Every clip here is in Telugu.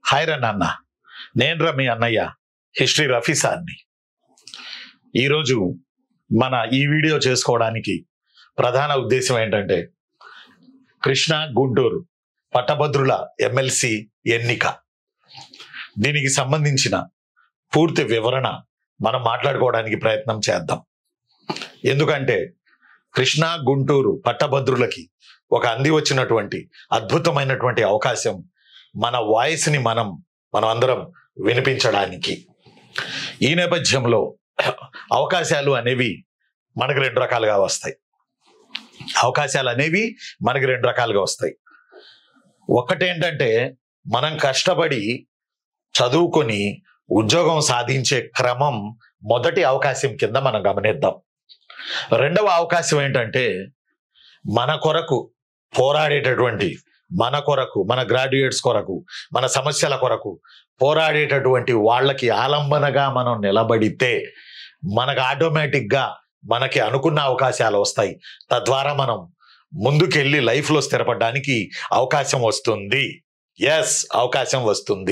హాయ్ రా నాన్న నేను రా మీ అన్నయ్య హిస్టరీ రఫీ సార్ని ఈరోజు మన ఈ వీడియో చేసుకోవడానికి ప్రధాన ఉద్దేశం ఏంటంటే కృష్ణ గుంటూరు పట్టభద్రుల ఎమ్మెల్సీ ఎన్నిక దీనికి సంబంధించిన పూర్తి వివరణ మనం మాట్లాడుకోవడానికి ప్రయత్నం చేద్దాం ఎందుకంటే కృష్ణ గుంటూరు పట్టభద్రులకి ఒక అంది వచ్చినటువంటి అద్భుతమైనటువంటి అవకాశం మన వాయిస్ని మనం మనం అందరం వినిపించడానికి ఈ నేపథ్యంలో అవకాశాలు అనేవి మనకు రెండు రకాలుగా వస్తాయి అవకాశాలు అనేవి మనకి రెండు రకాలుగా వస్తాయి ఒకటేంటంటే మనం కష్టపడి చదువుకొని ఉద్యోగం సాధించే క్రమం మొదటి అవకాశం కింద మనం గమనిద్దాం రెండవ అవకాశం ఏంటంటే మన కొరకు పోరాడేటటువంటి మన కొరకు మన గ్రాడ్యుయేట్స్ కొరకు మన సమస్యల కొరకు పోరాడేటటువంటి వాళ్ళకి ఆలంబనగా మనం నిలబడితే మనకు ఆటోమేటిక్గా మనకి అనుకున్న అవకాశాలు వస్తాయి తద్వారా మనం ముందుకెళ్ళి లైఫ్లో స్థిరపడడానికి అవకాశం వస్తుంది ఎస్ అవకాశం వస్తుంది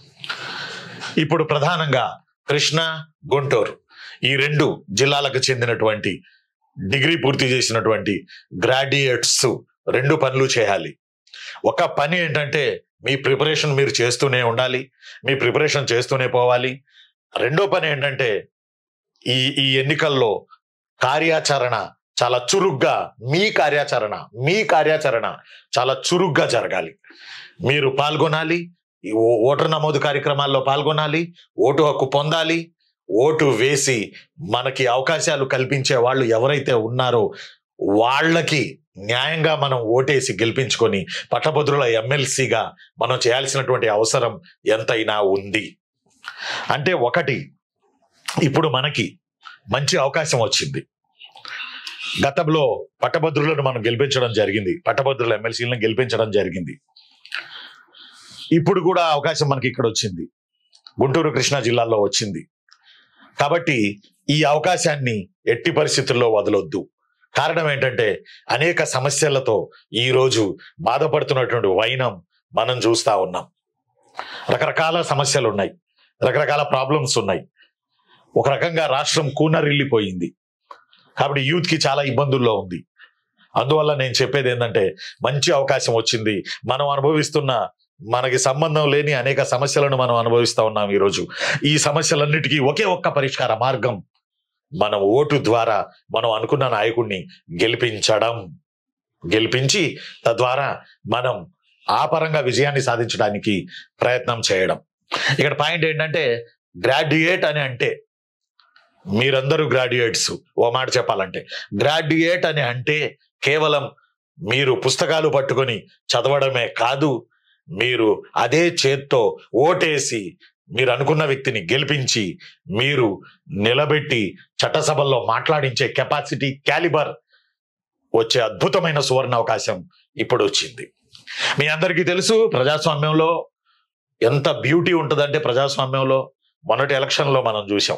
ఇప్పుడు ప్రధానంగా కృష్ణ గుంటూరు ఈ రెండు జిల్లాలకు చెందినటువంటి డిగ్రీ పూర్తి చేసినటువంటి గ్రాడ్యుయేట్స్ రెండు పనులు చేయాలి ఒక పని ఏంటంటే మీ ప్రిపరేషన్ మీరు చేస్తూనే ఉండాలి మీ ప్రిపరేషన్ చేస్తూనే పోవాలి రెండో పని ఏంటంటే ఈ ఈ ఎన్నికల్లో కార్యాచరణ చాలా చురుగ్గా మీ కార్యాచరణ మీ కార్యాచరణ చాలా చురుగ్గా జరగాలి మీరు పాల్గొనాలి ఈ ఓ- ఓటర్ నమోదు కార్యక్రమాల్లో పాల్గొనాలి ఓటు హక్కు పొందాలి ఓటు వేసి మనకి అవకాశాలు కల్పించే వాళ్ళు ఎవరైతే ఉన్నారో వాళ్ళకి న్యాయంగా మనం ఓటేసి గెలిపించుకొని పట్టభద్రుల ఎమ్మెల్సీగా మనం చేయాల్సినటువంటి అవసరం ఎంతైనా ఉంది అంటే ఒకటి ఇప్పుడు మనకి మంచి అవకాశం వచ్చింది గతంలో పట్టభద్రులను మనం గెలిపించడం జరిగింది పట్టభద్రుల ఎమ్మెల్సీలను గెలిపించడం జరిగింది ఇప్పుడు కూడా అవకాశం మనకి ఇక్కడ వచ్చింది గుంటూరు కృష్ణా జిల్లాలో వచ్చింది కాబట్టి ఈ అవకాశాన్ని ఎట్టి పరిస్థితుల్లో వదలొద్దు కారణం ఏంటంటే అనేక సమస్యలతో ఈ రోజు బాధపడుతున్నటువంటి వైనం మనం చూస్తా ఉన్నాం రకరకాల సమస్యలు ఉన్నాయి రకరకాల ప్రాబ్లమ్స్ ఉన్నాయి ఒక రకంగా రాష్ట్రం కూనరిల్లిపోయింది కాబట్టి యూత్ కి చాలా ఇబ్బందుల్లో ఉంది అందువల్ల నేను చెప్పేది ఏంటంటే మంచి అవకాశం వచ్చింది మనం అనుభవిస్తున్న మనకి సంబంధం లేని అనేక సమస్యలను మనం అనుభవిస్తా ఉన్నాం ఈరోజు ఈ సమస్యలన్నిటికీ ఒకే ఒక్క పరిష్కార మార్గం మనం ఓటు ద్వారా మనం అనుకున్న నాయకుడిని గెలిపించడం గెలిపించి తద్వారా మనం ఆ పరంగా విజయాన్ని సాధించడానికి ప్రయత్నం చేయడం ఇక్కడ పాయింట్ ఏంటంటే గ్రాడ్యుయేట్ అని అంటే మీరందరూ గ్రాడ్యుయేట్స్ ఓ మాట చెప్పాలంటే గ్రాడ్యుయేట్ అని అంటే కేవలం మీరు పుస్తకాలు పట్టుకొని చదవడమే కాదు మీరు అదే చేత్తో ఓటేసి మీరు అనుకున్న వ్యక్తిని గెలిపించి మీరు నిలబెట్టి చట్టసభల్లో మాట్లాడించే కెపాసిటీ క్యాలిబర్ వచ్చే అద్భుతమైన సువర్ణ అవకాశం ఇప్పుడు వచ్చింది మీ అందరికీ తెలుసు ప్రజాస్వామ్యంలో ఎంత బ్యూటీ ఉంటుందంటే ప్రజాస్వామ్యంలో మొన్నటి ఎలక్షన్లో మనం చూసాం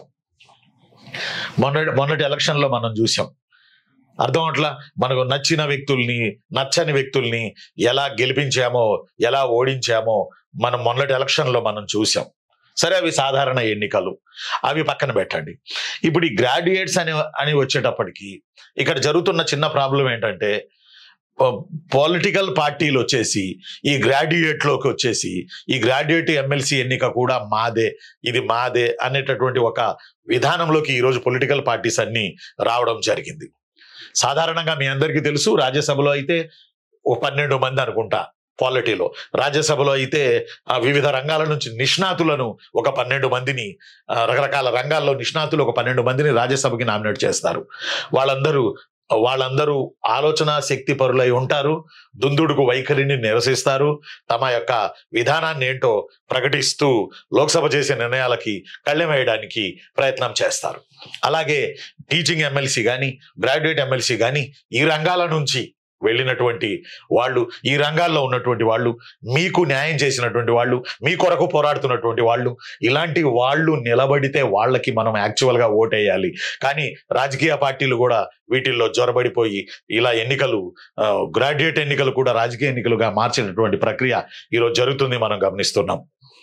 మొన్నటి మొన్నటి ఎలక్షన్లో మనం చూసాం అర్థం అట్లా మనకు నచ్చిన వ్యక్తుల్ని నచ్చని వ్యక్తుల్ని ఎలా గెలిపించామో ఎలా ఓడించామో మనం మొన్నటి ఎలక్షన్లో మనం చూసాం సరే అవి సాధారణ ఎన్నికలు అవి పక్కన పెట్టండి ఇప్పుడు ఈ గ్రాడ్యుయేట్స్ అని అని వచ్చేటప్పటికి ఇక్కడ జరుగుతున్న చిన్న ప్రాబ్లం ఏంటంటే పొలిటికల్ పార్టీలు వచ్చేసి ఈ గ్రాడ్యుయేట్ లోకి వచ్చేసి ఈ గ్రాడ్యుయేట్ ఎమ్మెల్సీ ఎన్నిక కూడా మాదే ఇది మాదే అనేటటువంటి ఒక విధానంలోకి ఈరోజు పొలిటికల్ పార్టీస్ అన్ని రావడం జరిగింది సాధారణంగా మీ అందరికీ తెలుసు రాజ్యసభలో అయితే ఓ పన్నెండు మంది అనుకుంటా పాలిటీలో రాజ్యసభలో అయితే ఆ, వివిధ రంగాల నుంచి నిష్ణాతులను ఒక పన్నెండు మందిని ఆ, రకరకాల రంగాల్లో నిష్ణాతులు ఒక పన్నెండు మందిని రాజ్యసభకి నామినేట్ చేస్తారు వాళ్ళందరూ వాళ్ళందరూ ఆలోచన శక్తి పరులై ఉంటారు దుందుడుకు వైఖరిని నిరసిస్తారు తమ యొక్క విధానాన్ని ఏంటో ప్రకటిస్తూ లోక్సభ చేసే నిర్ణయాలకి కళ్ళెం వేయడానికి ప్రయత్నం చేస్తారు అలాగే టీచింగ్ ఎమ్మెల్సీ కానీ గ్రాడ్యుయేట్ ఎమ్మెల్సీ కానీ ఈ రంగాల నుంచి వెళ్ళినటువంటి వాళ్ళు ఈ రంగాల్లో ఉన్నటువంటి వాళ్ళు మీకు న్యాయం చేసినటువంటి వాళ్ళు మీ కొరకు పోరాడుతున్నటువంటి వాళ్ళు ఇలాంటి వాళ్ళు నిలబడితే వాళ్ళకి మనం యాక్చువల్గా ఓటేయాలి కానీ రాజకీయ పార్టీలు కూడా వీటిల్లో జ్వరబడిపోయి ఇలా ఎన్నికలు గ్రాడ్యుయేట్ ఎన్నికలు కూడా రాజకీయ ఎన్నికలుగా మార్చేటటువంటి ప్రక్రియ ఈరోజు జరుగుతుంది మనం గమనిస్తున్నాం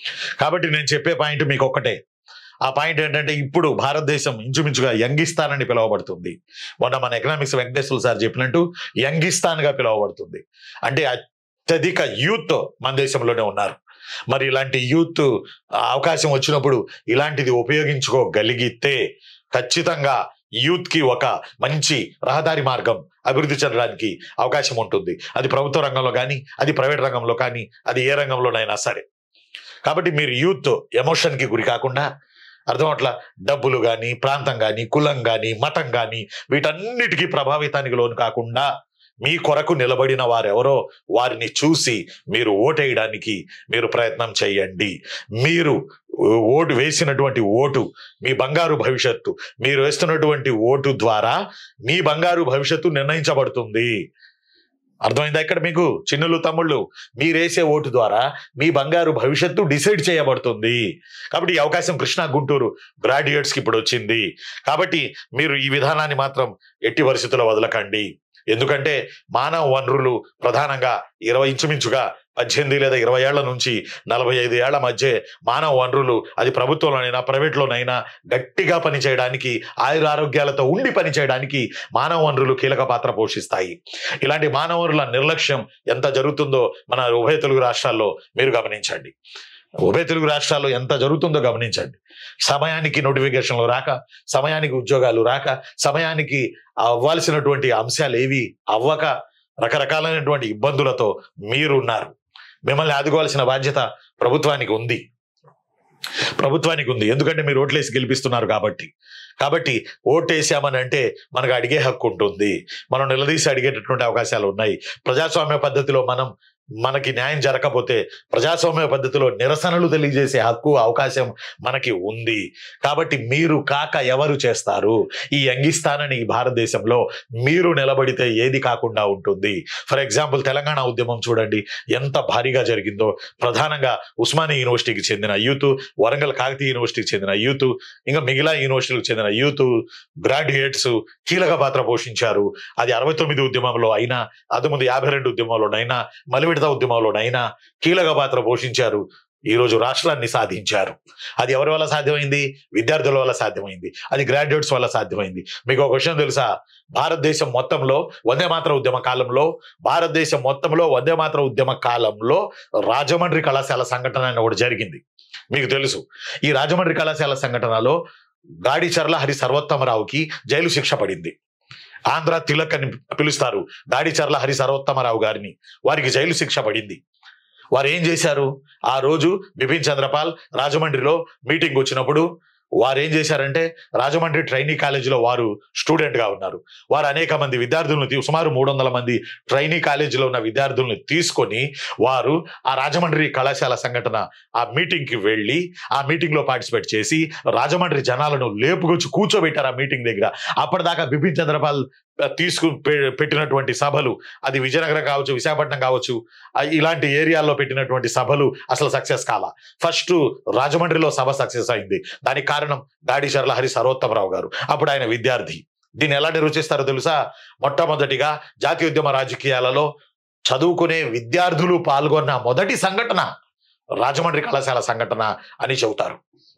కాబట్టి నేను చెప్పే పాయింట్ మీకు ఒక్కటే ఆ పాయింట్ ఏంటంటే ఇప్పుడు భారతదేశం ఇంచుమించుగా యంగిస్తాన్ అని పిలువబడుతుంది మొన్న మన ఎకనామిక్స్ వెంకటేశ్వర సార్ చెప్పినట్టు యంగిస్తాన్ గా పిలువబడుతుంది అంటే అత్యధిక యూత్ మన దేశంలోనే ఉన్నారు మరి ఇలాంటి యూత్ అవకాశం వచ్చినప్పుడు ఇలాంటిది ఉపయోగించుకోగలిగితే ఖచ్చితంగా యూత్ కి ఒక మంచి రహదారి మార్గం అభివృద్ధి చెందడానికి అవకాశం ఉంటుంది అది ప్రభుత్వ రంగంలో కానీ అది ప్రైవేట్ రంగంలో కానీ అది ఏ రంగంలోనైనా సరే కాబట్టి మీరు యూత్ ఎమోషన్ కి గురి కాకుండా అర్థం అట్లా డబ్బులు కానీ ప్రాంతం కానీ కులం కానీ మతం కానీ వీటన్నిటికీ ప్రభావితానికి లోను కాకుండా మీ కొరకు నిలబడిన వారెవరో వారిని చూసి మీరు ఓటేయడానికి మీరు ప్రయత్నం చేయండి మీరు ఓటు వేసినటువంటి ఓటు మీ బంగారు భవిష్యత్తు మీరు వేస్తున్నటువంటి ఓటు ద్వారా మీ బంగారు భవిష్యత్తు నిర్ణయించబడుతుంది అర్థమైందా ఇక్కడ మీకు చిన్నులు తమ్ముళ్ళు మీరేసే ఓటు ద్వారా మీ బంగారు భవిష్యత్తు డిసైడ్ చేయబడుతుంది కాబట్టి ఈ అవకాశం కృష్ణా గుంటూరు గ్రాడ్యుయేట్స్కి ఇప్పుడు వచ్చింది కాబట్టి మీరు ఈ విధానాన్ని మాత్రం ఎట్టి పరిస్థితుల్లో వదలకండి ఎందుకంటే మానవ వనరులు ప్రధానంగా ఇరవై ఇంచుమించుగా పద్దెనిమిది లేదా ఇరవై ఏళ్ల నుంచి నలభై ఐదు ఏళ్ల మధ్య మానవ వనరులు అది ప్రభుత్వంలోనైనా ప్రైవేట్లోనైనా గట్టిగా పనిచేయడానికి ఆయుర ఆరోగ్యాలతో ఉండి పనిచేయడానికి మానవ వనరులు కీలక పాత్ర పోషిస్తాయి ఇలాంటి మానవ వనరుల నిర్లక్ష్యం ఎంత జరుగుతుందో మన ఉభయ తెలుగు రాష్ట్రాల్లో మీరు గమనించండి ఉభయ తెలుగు రాష్ట్రాల్లో ఎంత జరుగుతుందో గమనించండి సమయానికి నోటిఫికేషన్లు రాక సమయానికి ఉద్యోగాలు రాక సమయానికి అవ్వాల్సినటువంటి అంశాలు ఏవి అవ్వక రకరకాలైనటువంటి ఇబ్బందులతో మీరున్నారు మిమ్మల్ని ఆదుకోవాల్సిన బాధ్యత ప్రభుత్వానికి ఉంది ప్రభుత్వానికి ఉంది ఎందుకంటే మీరు ఓట్లేసి గెలిపిస్తున్నారు కాబట్టి కాబట్టి ఓటేసామని అంటే మనకు అడిగే హక్కు ఉంటుంది మనం నిలదీసి అడిగేటటువంటి అవకాశాలు ఉన్నాయి ప్రజాస్వామ్య పద్ధతిలో మనం మనకి న్యాయం జరగకపోతే ప్రజాస్వామ్య పద్ధతిలో నిరసనలు తెలియజేసే హక్కు అవకాశం మనకి ఉంది కాబట్టి మీరు కాక ఎవరు చేస్తారు ఈ యంగిస్తానని ఈ భారతదేశంలో మీరు నిలబడితే ఏది కాకుండా ఉంటుంది ఫర్ ఎగ్జాంపుల్ తెలంగాణ ఉద్యమం చూడండి ఎంత భారీగా జరిగిందో ప్రధానంగా ఉస్మానియా యూనివర్సిటీకి చెందిన యూత్ వరంగల్ కాకతీయ యూనివర్సిటీకి చెందిన యూత్ ఇంకా మిగిలిన యూనివర్సిటీలకు చెందిన యూత్ గ్రాడ్యుయేట్స్ కీలక పాత్ర పోషించారు అది అరవై తొమ్మిది ఉద్యమంలో అయినా అంతకుముందు యాభై రెండు ఉద్యమంలోనైనా మలివిడత ఉద్యమంలోనైనా కీలక పాత్ర పోషించారు ఈ రోజు రాష్ట్రాన్ని సాధించారు అది ఎవరి వల్ల సాధ్యమైంది విద్యార్థుల వల్ల సాధ్యమైంది అది గ్రాడ్యుయేట్స్ వల్ల సాధ్యమైంది మీకు ఒక విషయం తెలుసా భారతదేశం మొత్తంలో వందే మాత్ర ఉద్యమ కాలంలో భారతదేశం మొత్తంలో వందే మాత్ర ఉద్యమ కాలంలో రాజమండ్రి కళాశాల సంఘటన అని ఒకటి జరిగింది మీకు తెలుసు ఈ రాజమండ్రి కళాశాల సంఘటనలో గాడిచర్ల హరి సర్వోత్తమరావుకి జైలు శిక్ష పడింది ఆంధ్ర తిలక్ అని పిలుస్తారు గాడిచర్ల హరి సర్వోత్తమరావు గారిని వారికి జైలు శిక్ష పడింది వారు ఏం చేశారు ఆ రోజు బిపిన్ చంద్రపాల్ రాజమండ్రిలో మీటింగ్ వచ్చినప్పుడు వారు ఏం చేశారంటే రాజమండ్రి ట్రైనీ కాలేజీలో వారు స్టూడెంట్ గా ఉన్నారు వారు అనేక మంది విద్యార్థులను తీ- సుమారు మూడు వందల మంది ట్రైనీ కాలేజీలో ఉన్న విద్యార్థులను తీసుకొని వారు ఆ రాజమండ్రి కళాశాల సంఘటన ఆ మీటింగ్ కి వెళ్ళి ఆ మీటింగ్ లో పార్టిసిపేట్ చేసి రాజమండ్రి జనాలను లేపుకొచ్చి కూర్చోబెట్టారు ఆ మీటింగ్ దగ్గర అప్పటిదాకా బిపిన్ చంద్రపాల్ ఆ, తీసుకు పె- పెట్టినటువంటి సభలు అది విజయనగరం కావచ్చు విశాఖపట్నం కావచ్చు ఆ, ఇలాంటి ఏరియాల్లో పెట్టినటువంటి సభలు అసలు సక్సెస్ కాల ఫస్ట్ రాజమండ్రిలో సభ సక్సెస్ అయింది దానికి కారణం గాడిచర్ల హరి సర్వోత్తమరావు గారు అప్పుడు ఆయన విద్యార్థి దీన్ని ఎలా నిర్వచిస్తారో తెలుసా మొట్టమొదటిగా జాతీయోద్యమ రాజకీయాలలో చదువుకునే విద్యార్థులు పాల్గొన్న మొదటి సంఘటన రాజమండ్రి కళాశాల సంఘటన అని చెబుతారు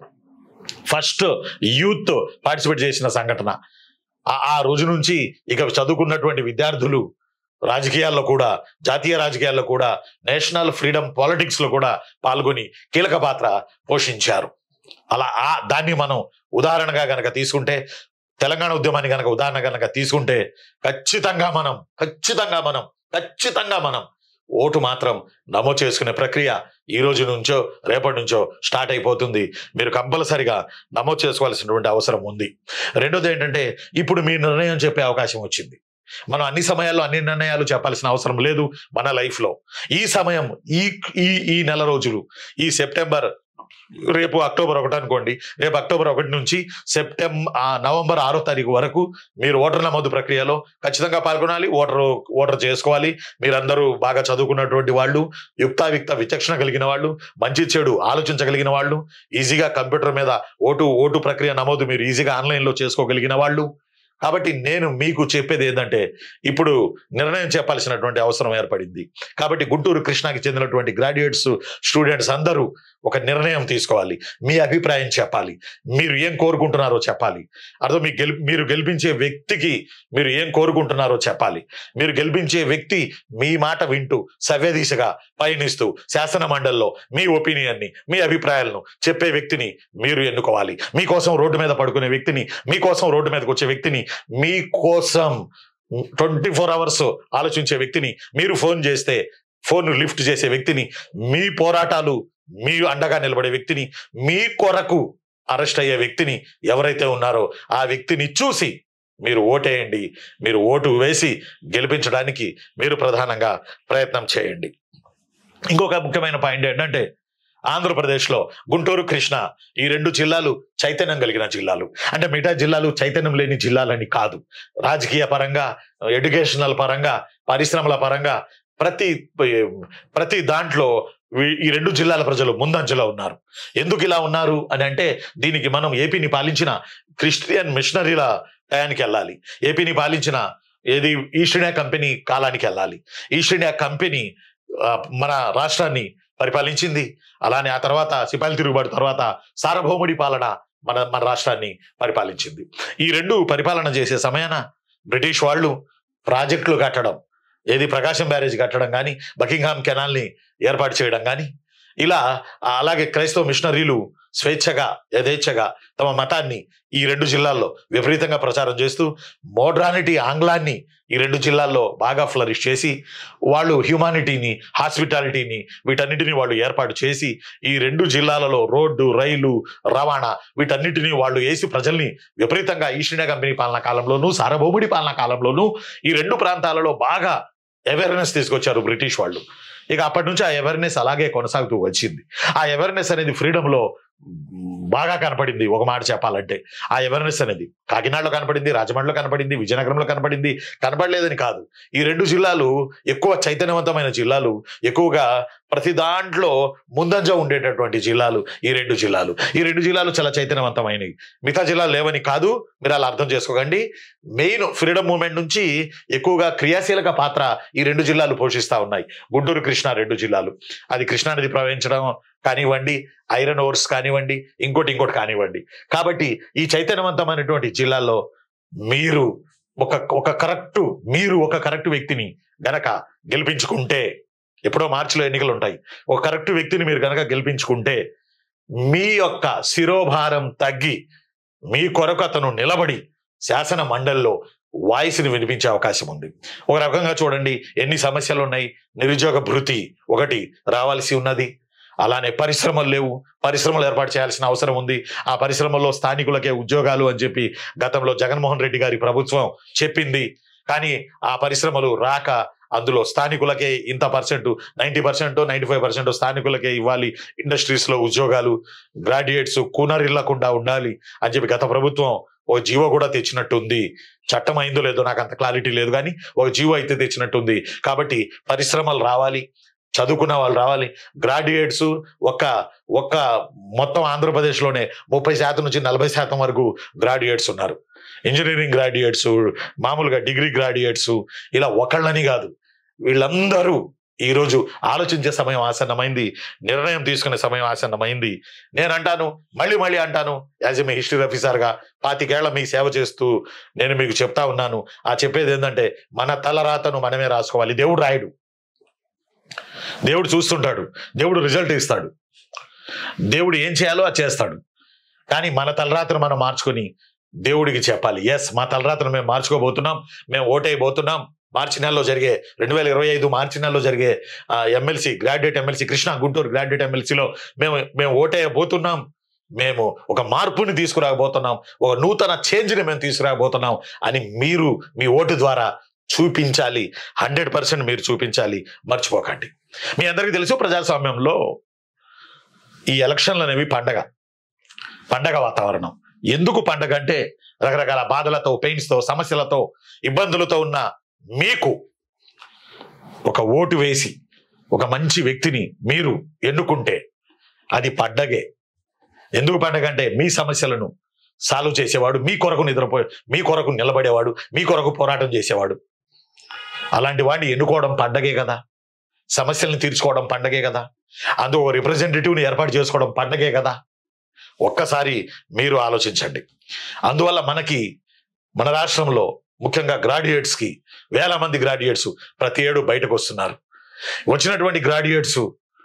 ఫస్ట్ యూత్ పార్టిసిపేట్ చేసిన సంఘటన ఆ- ఆ రోజు నుంచి ఇక చదువుకున్నటువంటి విద్యార్థులు రాజకీయాల్లో కూడా జాతీయ రాజకీయాల్లో కూడా నేషనల్ ఫ్రీడమ్ పాలిటిక్స్ లో కూడా పాల్గొని కీలక పాత్ర పోషించారు అలా ఆ దాన్ని మనం ఉదాహరణగా గనక తీసుకుంటే తెలంగాణ ఉద్యమాన్ని గనక ఉదాహరణ గనక తీసుకుంటే ఖచ్చితంగా మనం ఖచ్చితంగా మనం ఖచ్చితంగా మనం ఓటు మాత్రం నమోదు చేసుకునే ప్రక్రియ ఈ రోజు నుంచో రేపటి నుంచో స్టార్ట్ అయిపోతుంది మీరు కంపల్సరిగా నమోదు చేసుకోవాల్సినటువంటి అవసరం ఉంది రెండోది ఏంటంటే ఇప్పుడు మీ నిర్ణయం చెప్పే అవకాశం వచ్చింది మనం అన్ని సమయాల్లో అన్ని నిర్ణయాలు చెప్పాల్సిన అవసరం లేదు మన లైఫ్ లో ఈ సమయం ఈ ఈ ఈ నెల రోజులు ఈ సెప్టెంబర్ రేపు అక్టోబర్ ఒకటి అనుకోండి రేపు అక్టోబర్ ఒకటి నుంచి సెప్టెంబర్ నవంబర్ ఆరో తారీఖు వరకు మీరు ఓటర్ నమోదు ప్రక్రియలో ఖచ్చితంగా పాల్గొనాలి ఓటర్ ఓటర్ చేసుకోవాలి మీరందరూ బాగా చదువుకున్నటువంటి వాళ్ళు యుక్తాయుక్త విచక్షణ కలిగిన వాళ్ళు మంచి చెడు ఆలోచించగలిగిన వాళ్ళు ఈజీగా కంప్యూటర్ మీద ఓటు ఓటు ప్రక్రియ నమోదు మీరు ఈజీగా ఆన్లైన్ లో చేసుకోగలిగిన వాళ్ళు కాబట్టి నేను మీకు చెప్పేది ఏంటంటే ఇప్పుడు నిర్ణయం చెప్పాల్సినటువంటి అవసరం ఏర్పడింది కాబట్టి గుంటూరు కృష్ణాకి చెందినటువంటి గ్రాడ్యుయేట్స్ స్టూడెంట్స్ అందరూ ఒక నిర్ణయం తీసుకోవాలి మీ అభిప్రాయం చెప్పాలి మీరు ఏం కోరుకుంటున్నారో చెప్పాలి అర్థం మీ గెలి మీరు గెలిపించే వ్యక్తికి మీరు ఏం కోరుకుంటున్నారో చెప్పాలి మీరు గెలిపించే వ్యక్తి మీ మాట వింటూ సవ్యదిశగా పయనిస్తూ శాసన మండలిలో మీ ఒపీనియన్ని మీ అభిప్రాయాలను చెప్పే వ్యక్తిని మీరు ఎన్నుకోవాలి మీకోసం రోడ్డు మీద పడుకునే వ్యక్తిని మీకోసం రోడ్డు మీదకి వచ్చే వ్యక్తిని మీకోసం ట్వంటీ ఫోర్ అవర్స్ ఆలోచించే వ్యక్తిని మీరు ఫోన్ చేస్తే ఫోన్ లిఫ్ట్ చేసే వ్యక్తిని మీ పోరాటాలు మీ అండగా నిలబడే వ్యక్తిని మీ కొరకు అరెస్ట్ అయ్యే వ్యక్తిని ఎవరైతే ఉన్నారో ఆ వ్యక్తిని చూసి మీరు ఓటేయండి మీరు ఓటు వేసి గెలిపించడానికి మీరు ప్రధానంగా ప్రయత్నం చేయండి ఇంకొక ముఖ్యమైన పాయింట్ ఏంటంటే ఆంధ్రప్రదేశ్లో గుంటూరు కృష్ణ ఈ రెండు జిల్లాలు చైతన్యం కలిగిన జిల్లాలు అంటే మిగతా జిల్లాలు చైతన్యం లేని జిల్లాలని కాదు రాజకీయ పరంగా ఎడ్యుకేషనల్ పరంగా పరిశ్రమల పరంగా ప్రతి ప్రతి దాంట్లో వీ- ఈ రెండు జిల్లాల ప్రజలు ముందంజలో ఉన్నారు ఎందుకు ఇలా ఉన్నారు అని అంటే దీనికి మనం ఏపీని పాలించిన క్రిస్టియన్ మిషనరీల టయానికి వెళ్ళాలి ఏపీని పాలించిన ఏది ఈస్ట్ ఇండియా కంపెనీ కాలానికి వెళ్ళాలి ఈస్ట్ ఇండియా కంపెనీ ఆ, మన రాష్ట్రాన్ని పరిపాలించింది అలానే ఆ తర్వాత సిపాయిల తిరుగుబాటు తర్వాత సార్వభౌముడి పాలన మన మన రాష్ట్రాన్ని పరిపాలించింది ఈ రెండు పరిపాలన చేసే సమయాన బ్రిటిష్ వాళ్ళు ప్రాజెక్టులు కట్టడం ఏది ప్రకాశం బ్యారేజ్ కట్టడం కానీ బకింగ్హామ్ కెనాల్ని ఏర్పాటు చేయడం కానీ ఇలా ఆ, అలాగే క్రైస్తవ మిషనరీలు స్వేచ్ఛగా యథేచ్ఛగా తమ మతాన్ని ఈ రెండు జిల్లాల్లో విపరీతంగా ప్రచారం చేస్తూ మోడ్రానిటీ ఆంగ్లాన్ని ఈ రెండు జిల్లాల్లో బాగా ఫ్లరిష్ చేసి వాళ్ళు హ్యూమానిటీని హాస్పిటాలిటీని వీటన్నిటిని వాళ్ళు ఏర్పాటు చేసి ఈ రెండు జిల్లాలలో రోడ్డు రైలు రవాణా వీటన్నిటిని వాళ్ళు వేసి ప్రజల్ని విపరీతంగా ఈస్ట్ ఇండియా కంపెనీ పాలనా కాలంలోనూ సార్వభౌముడి పాలనా కాలంలోనూ ఈ రెండు ప్రాంతాలలో బాగా అవేర్నెస్ తీసుకొచ్చారు బ్రిటిష్ వాళ్ళు ఇక అప్పటి నుంచి ఆ అవేర్నెస్ అలాగే కొనసాగుతూ వచ్చింది ఆ అవేర్నెస్ అనేది ఫ్రీడమ్ లో బాగా కనపడింది ఒక మాట చెప్పాలంటే ఆ అవేర్నెస్ అనేది కాకినాడలో కనపడింది రాజమండ్రిలో కనపడింది విజయనగరంలో కనపడింది కనపడలేదని కాదు ఈ రెండు జిల్లాలు ఎక్కువ చైతన్యవంతమైన జిల్లాలు ఎక్కువగా ప్రతి దాంట్లో ముందంజ ఉండేటటువంటి జిల్లాలు ఈ రెండు జిల్లాలు ఈ రెండు జిల్లాలు చాలా చైతన్యవంతమైనవి మిగతా జిల్లాలు లేవని కాదు మీరు అలా అర్థం చేసుకోకండి మెయిన్ ఫ్రీడమ్ మూవ్మెంట్ నుంచి ఎక్కువగా క్రియాశీలక పాత్ర ఈ రెండు జిల్లాలు పోషిస్తా ఉన్నాయి గుంటూరు కృష్ణా రెండు జిల్లాలు అది కృష్ణానది ప్రవహించడం కానివ్వండి ఐరన్ ఓర్స్ కానివ్వండి ఇంకోటి ఇంకోటి కానివ్వండి కాబట్టి ఈ చైతన్యవంతమైనటువంటి జిల్లాల్లో మీరు ఒక ఒక కరెక్ట్ మీరు ఒక కరెక్ట్ వ్యక్తిని గనక గెలిపించుకుంటే ఎప్పుడో మార్చిలో ఎన్నికలు ఉంటాయి ఒక కరెక్ట్ వ్యక్తిని మీరు గనక గెలిపించుకుంటే మీ యొక్క శిరోభారం తగ్గి మీ కొరకు అతను నిలబడి శాసన మండలిలో వాయిస్ని వినిపించే అవకాశం ఉంది ఒక రకంగా చూడండి ఎన్ని సమస్యలు ఉన్నాయి నిరుద్యోగ భృతి ఒకటి రావాల్సి ఉన్నది అలానే పరిశ్రమలు లేవు పరిశ్రమలు ఏర్పాటు చేయాల్సిన అవసరం ఉంది ఆ పరిశ్రమల్లో స్థానికులకే ఉద్యోగాలు అని చెప్పి గతంలో జగన్మోహన్ రెడ్డి గారి ప్రభుత్వం చెప్పింది కానీ ఆ పరిశ్రమలు రాక అందులో స్థానికులకే ఇంత percent ninety percent ninety five percent స్థానికులకే ఇవ్వాలి ఇండస్ట్రీస్ లో ఉద్యోగాలు గ్రాడ్యుయేట్స్ కూనరిల్లకుండా ఉండాలి అని చెప్పి గత ప్రభుత్వం ఓ జీవో కూడా తెచ్చినట్టు ఉంది చట్టం అయిందో లేదో నాకు అంత క్లారిటీ లేదు కానీ ఒక జీవో అయితే తెచ్చినట్టుంది కాబట్టి పరిశ్రమలు రావాలి చదువుకున్న వాళ్ళు రావాలి గ్రాడ్యుయేట్స్ ఒక ఒక్క మొత్తం ఆంధ్రప్రదేశ్లోనే ముప్పై శాతం నుంచి నలభై శాతం వరకు గ్రాడ్యుయేట్స్ ఉన్నారు ఇంజనీరింగ్ గ్రాడ్యుయేట్స్ మామూలుగా డిగ్రీ గ్రాడ్యుయేట్స్ ఇలా ఒకళ్ళని కాదు వీళ్ళందరూ ఈరోజు ఆలోచించే సమయం ఆసన్నమైంది నిర్ణయం తీసుకునే సమయం ఆసన్నమైంది నేను అంటాను మళ్ళీ మళ్ళీ అంటాను యాజ్ ఎ మీ హిస్టరీ ఆఫీసర్గా పాతికేళ్ల మీ సేవ చేస్తూ నేను మీకు చెప్తా ఉన్నాను ఆ చెప్పేది ఏంటంటే మన తలరాతను మనమే రాసుకోవాలి దేవుడు రాయడు దేవుడు చూస్తుంటాడు దేవుడు రిజల్ట్ ఇస్తాడు దేవుడు ఏం చేయాలో అది చేస్తాడు కానీ మన తలరాతను మనం మార్చుకొని దేవుడికి చెప్పాలి ఎస్ మా తలరాతను మేము మార్చుకోబోతున్నాం మేము ఓటైపోతున్నాం మార్చి నెలలో జరిగే రెండు వేల ఇరవై ఐదు మార్చి నెలలో జరిగే MLC graduate MLC Krishna Guntur graduate ఎమ్మెల్సీలో మేము మేము ఓటేయబోతున్నాం మేము ఒక మార్పుని తీసుకురాబోతున్నాం ఒక నూతన చేంజ్ని మేము తీసుకురాబోతున్నాం అని మీరు మీ ఓటు ద్వారా చూపించాలి హండ్రెడ్ పర్సెంట్ మీరు చూపించాలి మర్చిపోకండి మీ అందరికీ తెలుసు ప్రజాస్వామ్యంలో ఈ ఎలక్షన్లు అనేవి పండగ పండగ వాతావరణం ఎందుకు పండగ అంటే రకరకాల బాధలతో పెయిన్స్తో సమస్యలతో ఇబ్బందులతో ఉన్న మీకు ఒక ఓటు వేసి ఒక మంచి వ్యక్తిని మీరు ఎన్నుకుంటే అది పండగే ఎందుకు పండగ అంటే మీ సమస్యలను సాల్వ్ చేసేవాడు మీ కొరకు నిద్రపోయే మీ కొరకు నిలబడేవాడు మీ కొరకు పోరాటం చేసేవాడు అలాంటి వాడిని ఎన్నుకోవడం పండగే కదా సమస్యలను తీర్చుకోవడం పండగే కదా అందుకు రిప్రజెంటేటివ్ని ఏర్పాటు చేసుకోవడం పండగే కదా ఒక్కసారి మీరు ఆలోచించండి అందువల్ల మనకి మన రాష్ట్రంలో ముఖ్యంగా గ్రాడ్యుయేట్స్కి వేల మంది గ్రాడ్యుయేట్స్ ప్రతి ఏడు బయటకు వస్తున్నారు వచ్చినటువంటి గ్రాడ్యుయేట్స్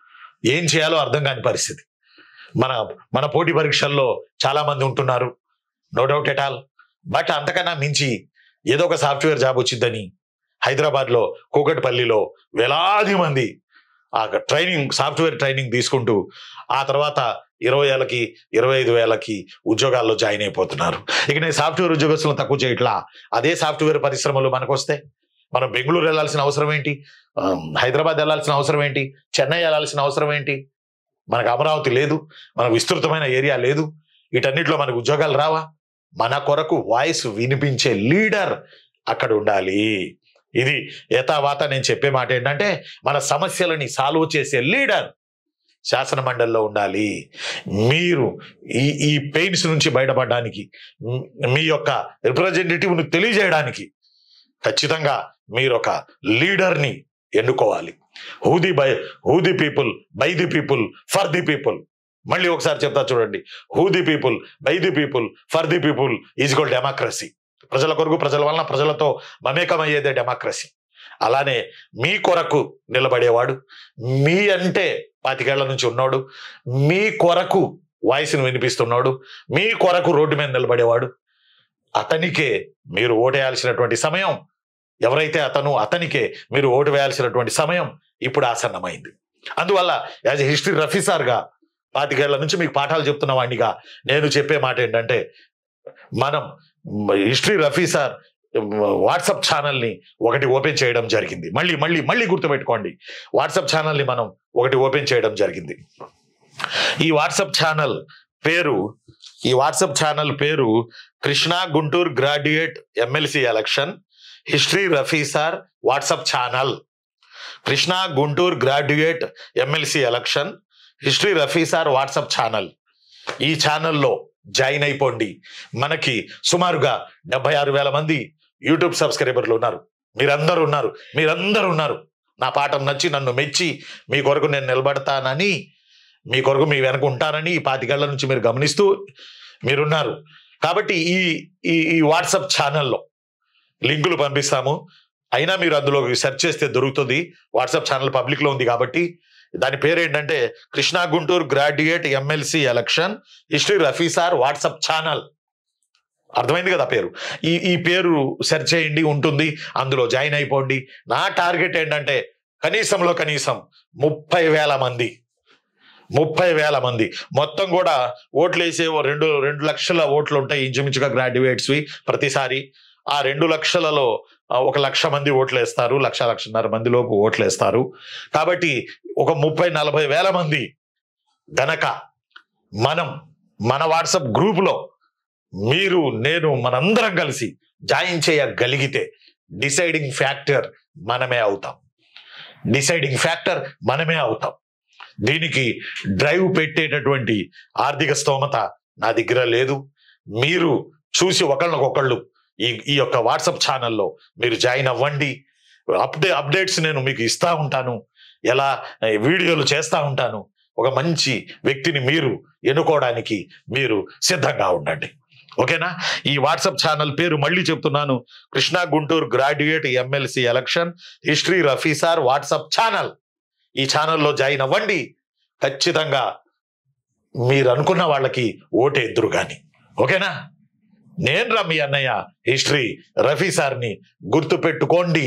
ఏం చేయాలో అర్థం కాని పరిస్థితి మన మన పోటీ పరీక్షల్లో చాలా మంది ఉంటున్నారు no doubt at all but అంతకన్నా మించి ఏదో ఒక సాఫ్ట్వేర్ జాబ్ వచ్చిందని హైదరాబాద్లో కూకట్పల్లిలో వేలాది మంది ఆ ట్రైనింగ్ సాఫ్ట్వేర్ ట్రైనింగ్ తీసుకుంటూ ఆ తర్వాత ఇరవై వేలకి ఇరవై ఐదు వేలకి ఉద్యోగాల్లో జాయిన్ అయిపోతున్నారు ఇక నేను సాఫ్ట్వేర్ ఉద్యోగస్తులను తక్కువ చేయట్లా అదే సాఫ్ట్వేర్ పరిశ్రమలు మనకు వస్తే మనం బెంగళూరు వెళ్ళాల్సిన అవసరం ఏంటి ఆ, హైదరాబాద్ వెళ్ళాల్సిన అవసరం ఏంటి చెన్నై వెళ్ళాల్సిన అవసరం ఏంటి మనకు అమరావతి లేదు మనకు విస్తృతమైన ఏరియా లేదు వీటన్నిటిలో మనకు ఉద్యోగాలు రావా మన కొరకు వాయిస్ వినిపించే లీడర్ అక్కడ ఉండాలి ఇది యథావాత నేను చెప్పే మాట ఏంటంటే మన సమస్యలని సాల్వ్ చేసే లీడర్ శాసన మండలిలో ఉండాలి మీరు ఈ ఈ పెయిన్స్ నుంచి బయటపడడానికి మ్, మీ యొక్క రిప్రజెంటేటివ్ను తెలియజేయడానికి ఖచ్చితంగా మీరు ఒక లీడర్ని ఎన్నుకోవాలి who the by who the people by the people for the people మళ్ళీ ఒకసారి చెప్తా చూడండి who the people by the people for the people is goal democracy ప్రజల కొరకు ప్రజల వలన ప్రజలతో మమేకమయ్యేదే డెమోక్రసీ అలానే మీ కొరకు నిలబడేవాడు మీ అంటే పాతికేళ్ల నుంచి ఉన్నాడు మీ కొరకు వాయిస్ని వినిపిస్తున్నాడు మీ కొరకు రోడ్డు మీద నిలబడేవాడు అతనికే మీరు ఓటేయాల్సినటువంటి సమయం ఎవరైతే అతను అతనికే మీరు ఓటు వేయాల్సినటువంటి సమయం ఇప్పుడు ఆసన్నమైంది అందువల్ల యాజ్ ఎ హిస్టరీ రఫీసార్గా పాతికేళ్ల నుంచి మీకు పాఠాలు చెప్తున్న వాడినిగా నేను చెప్పే మాట ఏంటంటే మనం హిస్టరీ రఫీసార్ వాట్సాప్ ఛానల్ని ఒకటి ఓపెన్ చేయడం జరిగింది మళ్ళీ మళ్ళీ మళ్ళీ గుర్తుపెట్టుకోండి వాట్సాప్ ఛానల్ని మనం ఒకటి ఓపెన్ చేయడం జరిగింది ఈ వాట్సాప్ ఛానల్ పేరు ఈ వాట్సాప్ ఛానల్ పేరు Krishna Guntur graduate MLC election history Rafi sir WhatsApp channel Krishna Guntur graduate MLC election history Rafi sir WhatsApp channel ఈ ఛానల్లో జాయిన్ అయిపోండి మనకి సుమారుగా డెబ్బై ఆరు వేల మంది యూట్యూబ్ సబ్స్క్రైబర్లు ఉన్నారు మీరందరూ ఉన్నారు మీరందరూ ఉన్నారు నా పాఠం నచ్చి నన్ను మెచ్చి మీ కొరకు నేను నిలబడతానని మీ కొరకు మీ వెనక ఉంటానని ఈ పాతికేళ్ల నుంచి మీరు గమనిస్తూ మీరున్నారు కాబట్టి ఈ ఈ ఈ వాట్సాప్ ఛానల్లో లింకులు పంపిస్తాము అయినా మీరు అందులో సెర్చ్ చేస్తే దొరుకుతుంది వాట్సాప్ ఛానల్ పబ్లిక్లో ఉంది కాబట్టి దాని పేరు ఏంటంటే Krishna Guntur graduate MLC election history Rafi sir WhatsApp channel అర్థమైంది కదా పేరు ఈ ఈ పేరు సెర్చ్ చేయండి ఉంటుంది అందులో జాయిన్ అయిపోండి నా టార్గెట్ ఏంటంటే కనీసంలో కనీసం ముప్పై వేల మంది ముప్పై వేల మంది మొత్తం కూడా ఓట్లు వేసే ఓ రెండు రెండు లక్షల ఓట్లు ఉంటాయి ఇంచుమించుగా గ్రాడ్యుయేట్స్వి ప్రతిసారి ఆ రెండు లక్షలలో ఆ, ఒక లక్ష మంది ఓట్లు వేస్తారు లక్ష లక్షన్నర మంది లోపు ఓట్లు వేస్తారు కాబట్టి ఒక ముప్పై నలభై వేల మంది గనక మనం మన వాట్సాప్ గ్రూపులో మీరు నేను మనందరం కలిసి జాయిన్ చేయగలిగితే డిసైడింగ్ ఫ్యాక్టర్ మనమే అవుతాం డిసైడింగ్ ఫ్యాక్టర్ మనమే అవుతాం దీనికి డ్రైవ్ పెట్టేటటువంటి ఆర్థిక స్తోమత నా దగ్గర లేదు మీరు చూసి ఒకళ్ళకొకళ్ళు ఈ ఈ యొక్క వాట్సాప్ ఛానల్లో మీరు జాయిన్ అవ్వండి అప్డే అప్డేట్స్ నేను మీకు ఇస్తా ఉంటాను ఎలా ఏ, వీడియోలు చేస్తా ఉంటాను ఒక మంచి వ్యక్తిని మీరు ఎన్నుకోవడానికి మీరు సిద్ధంగా ఉండండి ఓకేనా ఈ వాట్సాప్ ఛానల్ పేరు మళ్ళీ చెప్తున్నాను Krishna Guntur graduate MLC election history Rafi sir WhatsApp channel ఈ ఛానల్లో జాయిన్ అవ్వండి ఖచ్చితంగా మీరు అనుకున్న వాళ్ళకి ఓటేద్దరు కానీ ఓకేనా నేను రా మీ అన్నయ్య హిస్టరీ రఫీ సార్ని గుర్తు పెట్టుకోండి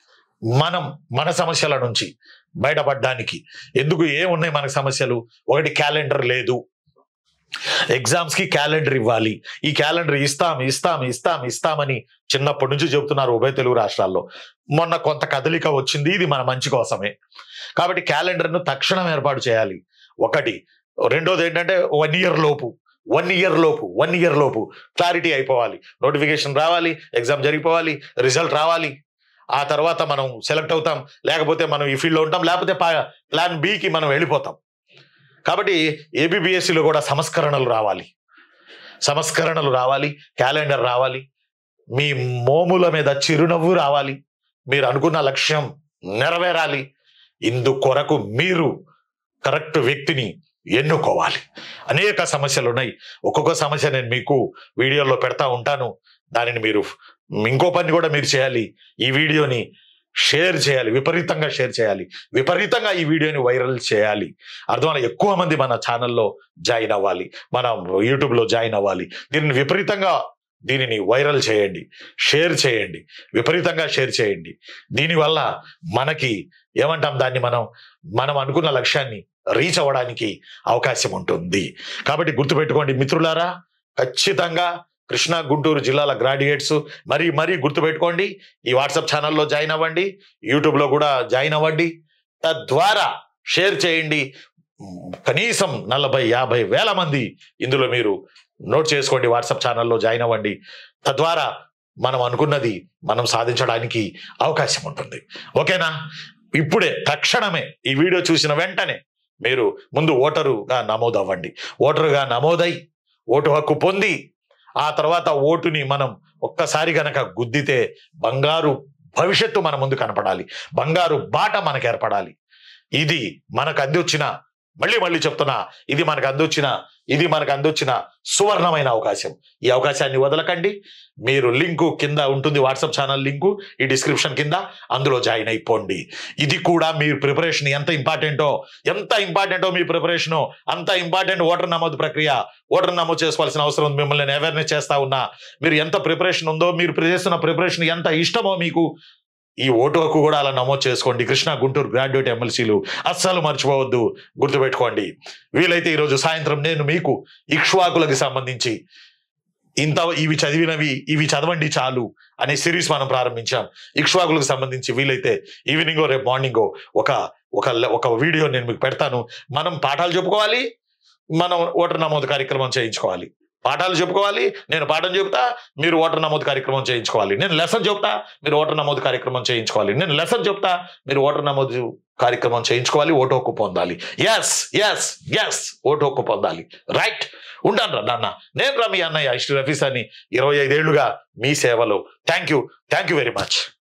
మనం మన సమస్యల నుంచి బయటపడడానికి ఎందుకు ఏమున్నాయి మనకు సమస్యలు ఒకటి క్యాలెండర్ లేదు ఎగ్జామ్స్ కి క్యాలెండర్ ఇవ్వాలి ఈ క్యాలెండర్ ఇస్తాం ఇస్తాం ఇస్తాం ఇస్తామని చిన్నప్పటి నుంచి చెబుతున్నారు ఉభయ తెలుగు రాష్ట్రాల్లో మొన్న కొంత కదలిక వచ్చింది ఇది మన మంచి కోసమే కాబట్టి క్యాలెండర్ను తక్షణం ఏర్పాటు చేయాలి ఒకటి రెండోది ఏంటంటే వన్ ఇయర్ లోపు వన్ ఇయర్ లోపు వన్ ఇయర్ లోపు క్లారిటీ అయిపోవాలి నోటిఫికేషన్ రావాలి ఎగ్జామ్ జరిగిపోవాలి రిజల్ట్ రావాలి ఆ తర్వాత మనం సెలెక్ట్ అవుతాం లేకపోతే మనం ఈ ఫీల్డ్లో ఉంటాం లేకపోతే ప్లాన్ బికి మనం వెళ్ళిపోతాం కాబట్టి ఏబిబిఎస్సిలో కూడా సంస్కరణలు రావాలి సంస్కరణలు రావాలి క్యాలెండర్ రావాలి మీ మోముల మీద చిరునవ్వు రావాలి మీరు అనుకున్న లక్ష్యం నెరవేరాలి ఇందు కొరకు మీరు కరెక్ట్ వ్యక్తిని ఎన్నుకోవాలి అనేక సమస్యలు ఉన్నాయి ఒక్కొక్క సమస్య నేను మీకు వీడియోలో పెడతా ఉంటాను దానిని మీరు ఇంకో పని కూడా మీరు చేయాలి ఈ వీడియోని షేర్ చేయాలి విపరీతంగా షేర్ చేయాలి విపరీతంగా ఈ వీడియోని వైరల్ చేయాలి అర్థమైన ఎక్కువ మంది మన ఛానల్లో జాయిన్ అవ్వాలి మన యూట్యూబ్లో జాయిన్ అవ్వాలి దీనిని విపరీతంగా దీనిని వైరల్ చేయండి షేర్ చేయండి విపరీతంగా షేర్ చేయండి దీనివల్ల మనకి ఏమంటాం దాన్ని మనం మనం అనుకున్న లక్ష్యాన్ని రీచ్ అవ్వడానికి అవకాశం ఉంటుంది కాబట్టి గుర్తుపెట్టుకోండి మిత్రులారా ఖచ్చితంగా కృష్ణా గుంటూరు జిల్లాల గ్రాడ్యుయేట్స్ మరి మరీ గుర్తుపెట్టుకోండి ఈ వాట్సాప్ ఛానల్లో జాయిన్ అవ్వండి యూట్యూబ్లో కూడా జాయిన్ అవ్వండి తద్వారా షేర్ చేయండి కనీసం నలభై యాభై వేల మంది ఇందులో మీరు నోట్ చేసుకోండి వాట్సాప్ ఛానల్లో జాయిన్ అవ్వండి తద్వారా మనం అనుకున్నది మనం సాధించడానికి అవకాశం ఉంటుంది ఓకేనా ఇప్పుడే తక్షణమే ఈ వీడియో చూసిన వెంటనే మీరు ముందు ఓటరుగా నమోదు అవ్వండి ఓటరుగా నమోదై ఓటు హక్కు పొంది ఆ తర్వాత ఓటుని మనం ఒక్కసారి గనక గుద్దితే బంగారు భవిష్యత్తు మన ముందు కనపడాలి బంగారు బాట మనకు ఏర్పడాలి ఇది మనకు అందివచ్చిన మళ్ళీ మళ్ళీ చెప్తున్నా ఇది మనకు అందొచ్చిన ఇది మనకు అందొచ్చిన సువర్ణమైన అవకాశం ఈ అవకాశాన్ని వదలకండి మీరు లింకు కింద ఉంటుంది వాట్సాప్ ఛానల్ లింకు ఈ డిస్క్రిప్షన్ కింద అందులో జాయిన్ అయిపోండి ఇది కూడా మీ ప్రిపరేషన్ ఎంత ఇంపార్టెంటో ఎంత ఇంపార్టెంటో మీ ప్రిపరేషన్ అంత ఇంపార్టెంట్ ఓటర్ నమోదు ప్రక్రియ ఓటర్ నమోదు చేసుకోవాల్సిన అవసరం ఉంది మిమ్మల్ని నేను అవేర్నెస్ చేస్తా ఉన్నా మీరు ఎంత ప్రిపరేషన్ ఉందో మీరు చేస్తున్న ప్రిపరేషన్ ఎంత ఇష్టమో మీకు ఈ ఓటు హక్కు కూడా అలా నమోదు చేసుకోండి కృష్ణా గుంటూరు గ్రాడ్యుయేట్ ఎమ్మెల్సీలు అస్సలు మర్చిపోవద్దు గుర్తుపెట్టుకోండి వీలైతే ఈరోజు సాయంత్రం నేను మీకు ఇక్ష్వాకులకు సంబంధించి ఇంత ఇవి చదివినవి ఇవి చదవండి చాలు అనే సిరీస్ మనం ప్రారంభించాం ఇక్ష్వాకులకు సంబంధించి వీలైతే ఈవినింగో రేపు మార్నింగో ఒక ఒక ఒక వీడియో నేను మీకు పెడతాను మనం పాఠాలు చెప్పుకోవాలి మనం ఓటర్ నమోదు కార్యక్రమం చేయించుకోవాలి పాఠాలు చెప్పుకోవాలి నేను పాఠం చెప్తా మీరు ఓటర్ నమోదు కార్యక్రమం చేయించుకోవాలి నేను లెసన్ చెప్తా మీరు ఓటర్ నమోదు కార్యక్రమం చేయించుకోవాలి నేను లెసన్ చెప్తా మీరు ఓటర్ నమోదు కార్యక్రమం చేయించుకోవాలి ఓటు హక్కు పొందాలి ఎస్ ఎస్ ఎస్ ఓటు హక్కు పొందాలి రైట్ ఉంటాను రా నాన్న నేను రా మీ అన్నయ్య శ్రీ రఫీస్ అని ఇరవై ఐదేళ్లుగా మీ సేవలో thank you thank you very much